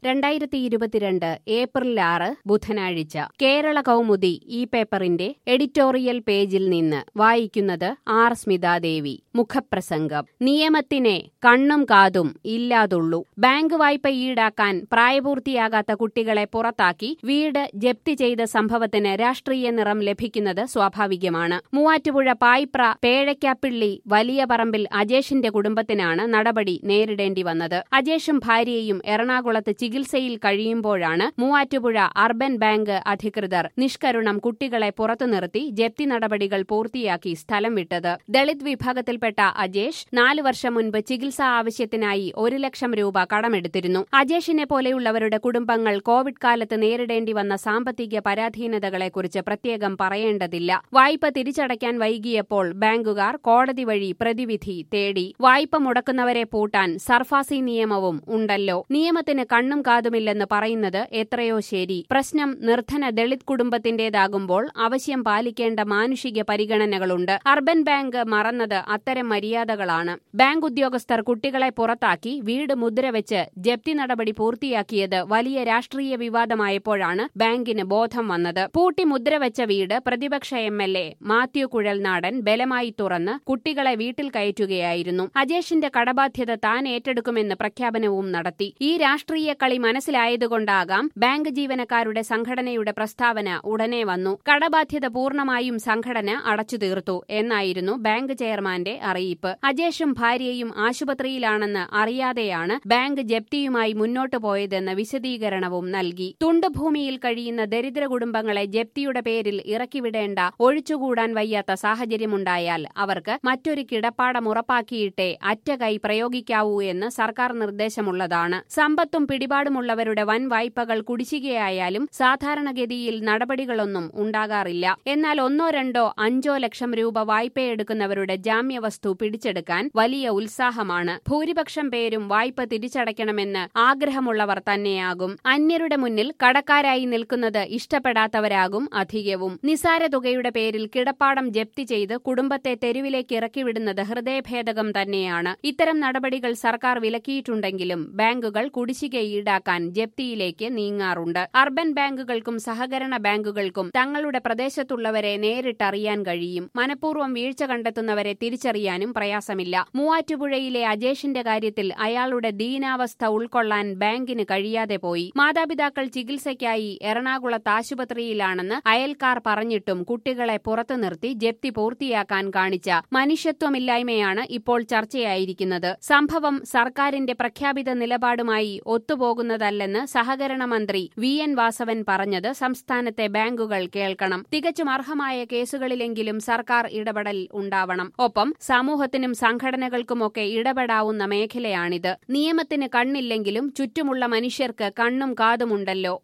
രണ്ടായിരത്തി ഇരുപത്തിരണ്ട് ഏപ്രിൽ ആറ് ബുധനാഴ്ച കേരള കൗമുദി ഈ പേപ്പറിന്റെ എഡിറ്റോറിയൽ പേജിൽ നിന്ന് വായിക്കുന്നത് ആർ സ്മിതാദേവി മുഖപ്രസംഗം നിയമത്തിനെ കണ്ണും കാതും ഇല്ലാതുള്ളൂ ബാങ്ക് വായ്പ ഈടാക്കാൻ പ്രായപൂർത്തിയാകാത്ത കുട്ടികളെ പുറത്താക്കി വീട് ജപ്തി ചെയ്ത സംഭവത്തിന് രാഷ്ട്രീയ നിറം ലഭിക്കുന്നത് സ്വാഭാവികമാണ് മൂവാറ്റുപുഴ പായ്പ്ര പേഴയ്ക്കാപ്പിള്ളി വലിയ പറമ്പിൽ അജേഷിന്റെ കുടുംബത്തിനാണ് നടപടി നേരിടേണ്ടി വന്നത് അജേഷും ഭാര്യയും എറണാകുളത്ത് ചികിത്സയിൽ കഴിയുമ്പോഴാണ് മൂവാറ്റുപുഴ അർബൻ ബാങ്ക് അധികൃതർ നിഷ്കരുണം കുട്ടികളെ പുറത്തു നിർത്തി ജപ്തി നടപടികൾ പൂർത്തിയാക്കി സ്ഥലം വിട്ടത് ദളിത് വിഭാഗത്തിൽപ്പെട്ട അജേഷ് നാലു വർഷം മുൻപ് ചികിത്സാ ആവശ്യത്തിനായി ഒരു ലക്ഷം രൂപ കടമെടുത്തിരുന്നു അജേഷിനെ പോലെയുള്ളവരുടെ കുടുംബങ്ങൾ കോവിഡ് കാലത്ത് നേരിടേണ്ടി വന്ന സാമ്പത്തിക പരാധീനതകളെക്കുറിച്ച് പ്രത്യേകം പറയേണ്ടതില്ല വായ്പ തിരിച്ചടയ്ക്കാൻ വൈകിയപ്പോൾ ബാങ്കുകാർ കോടതി വഴി പ്രതിവിധി തേടി വായ്പ മുടക്കുന്നവരെ പൂട്ടാൻ സർഫാസി നിയമവും ഉണ്ടല്ലോ നിയമത്തിന് കണ്ണും കാതുമില്ലെന്ന് പറയുന്നത് എത്രയോ ശരി പ്രശ്നം നിർധന ദളിത് കുടുംബത്തിന്റേതാകുമ്പോൾ അവശ്യം പാലിക്കേണ്ട മാനുഷിക പരിഗണനകളുണ്ട് അർബൻ ബാങ്ക് മറന്നത് അത്തരം മര്യാദകളാണ് ബാങ്ക് ഉദ്യോഗസ്ഥർ കുട്ടികളെ പുറത്താക്കി വീട് മുദ്രവെച്ച് ജപ്തി നടപടി പൂർത്തിയാക്കിയത് വലിയ രാഷ്ട്രീയ വിവാദമായപ്പോഴാണ് ബാങ്കിന് ബോധം വന്നത് പൂട്ടി മുദ്രവെച്ച വീട് പ്രതിപക്ഷ M L A Mathew Kuzhalnadan ബലമായി തുറന്ന് കുട്ടികളെ വീട്ടിൽ കയറ്റുകയായിരുന്നു അജേഷിന്റെ കടബാധ്യത താൻ ഏറ്റെടുക്കുമെന്ന് പ്രഖ്യാപനവും നടത്തി ഈ രാഷ്ട്രീയ കളി മനസ്സിലായതുകൊണ്ടാകാം ബാങ്ക് ജീവനക്കാരുടെ സംഘടനയുടെ പ്രസ്താവന ഉടനെ വന്നു കടബാധ്യത പൂർണ്ണമായും സംഘടന അടച്ചു തീർത്തു എന്നായിരുന്നു ബാങ്ക് ചെയർമാന്റെ അറിയിപ്പ് അജേഷും ഭാര്യയും ആശുപത്രിയിലാണെന്ന് അറിയാതെയാണ് ബാങ്ക് ജപ്തിയുമായി മുന്നോട്ടു പോയതെന്ന് വിശദീകരണവും നൽകി തുണ്ടുഭൂമിയിൽ കഴിയുന്ന ദരിദ്ര കുടുംബങ്ങളെ ജപ്തിയുടെ പേരിൽ ഇറക്കിവിടേണ്ട ഒഴിച്ചുകൂടാൻ വയ്യാത്ത സാഹചര്യമുണ്ടായാൽ അവർക്ക് മറ്റൊരു കിടപ്പാടം ഉറപ്പാക്കിയിട്ടേ അറ്റ കൈ പ്രയോഗിക്കാവൂ എന്ന് സർക്കാർ നിർദ്ദേശമുള്ളതാണ് സമ്പത്തും പിടിപാടുമുള്ളവരുടെ വൻ വായ്പകൾ കുടിശ്ശികയായാലും സാധാരണഗതിയിൽ നടപടികളൊന്നും ഉണ്ടാകാറില്ല എന്നാൽ ഒന്നോ രണ്ടോ അഞ്ചോ ലക്ഷം രൂപ വായ്പയെടുക്കുന്നവരുടെ ജാമ്യവസ്തു പിടിച്ചെടുക്കാൻ വലിയ ഉത്സാഹമാണ് ഭൂരിപക്ഷം പേരും വായ്പ തിരിച്ചടയ്ക്കണമെന്ന് ആഗ്രഹമുള്ളവർ തന്നെയാകും അന്യരുടെ മുന്നിൽ കടക്കാരായി നിൽക്കുന്നത് ഇഷ്ടപ്പെടാത്തവരാകും അധികവും നിസാര തുകയുടെ പേരിൽ കിടപ്പാടം ജപ്തി ചെയ്ത് കുടുംബത്തെ തെരുവിലേക്ക് ഇറക്കിവിടുന്നത് ഹൃദയഭേദകം തന്നെയാണ് ഇത്തരം നടപടികൾ സർക്കാർ വിലക്കിയിട്ടുണ്ടെങ്കിലും ബാങ്കുകൾ കുടിശ്ശിക ഈടാക്കാൻ ജപ്തിയിലേക്ക് നീങ്ങാറുണ്ട് അർബൻ ബാങ്കുകൾക്കും സഹകരണ ബാങ്കുകൾക്കും തങ്ങളുടെ പ്രദേശത്തുള്ളവരെ നേരിട്ടറിയാൻ കഴിയും മനഃപൂർവ്വം വീഴ്ച കണ്ടെത്തുന്നവരെ തിരിച്ചറിയാനും പ്രയാസമില്ല മൂവാറ്റുപുഴയിലെ അജേഷിന്റെ കാര്യത്തിൽ അയാളുടെ ദീനാവസ്ഥ ഉൾക്കൊള്ളാൻ ബാങ്കിന് കഴിയാതെ പോയി മാതാപിതാക്കൾ ചികിത്സയ്ക്കായി എറണാകുളത്ത് ആശുപത്രിയിലാണെന്ന് അയൽക്കാർ പറഞ്ഞിട്ടും കുട്ടികളെ പുറത്തു നിർത്തി ജപ്തി പൂർത്തിയാക്കാൻ കാണിച്ച മനുഷ്യത്വമില്ലായ്മയാണ് ഇപ്പോൾ ചർച്ചയായിരിക്കുന്നത് സംഭവം സർക്കാരിന്റെ പ്രഖ്യാപിത നിലപാടുമായി ഒത്തുപോകുന്നതല്ലെന്ന് സഹകരണ മന്ത്രി വി എൻ വാസവൻ പറഞ്ഞത് സംസ്ഥാനത്തെ ബാങ്കുകൾ കേൾക്കണം തികച്ചും അർഹമായ കേസുകളിലെങ്കിലും സർക്കാർ ഇടപെടൽ ഉണ്ടാവണം ഒപ്പം സമൂഹത്തിനും സംഘടനകൾക്കുമൊക്കെ ഇടപെടാവുന്ന മേഖലയാണിത് നിയമത്തിന് കണ്ണില്ലെങ്കിലും ചുറ്റുമുള്ള മനുഷ്യർക്ക് കണ്ണും കാതുമുണ്ടല്ലോ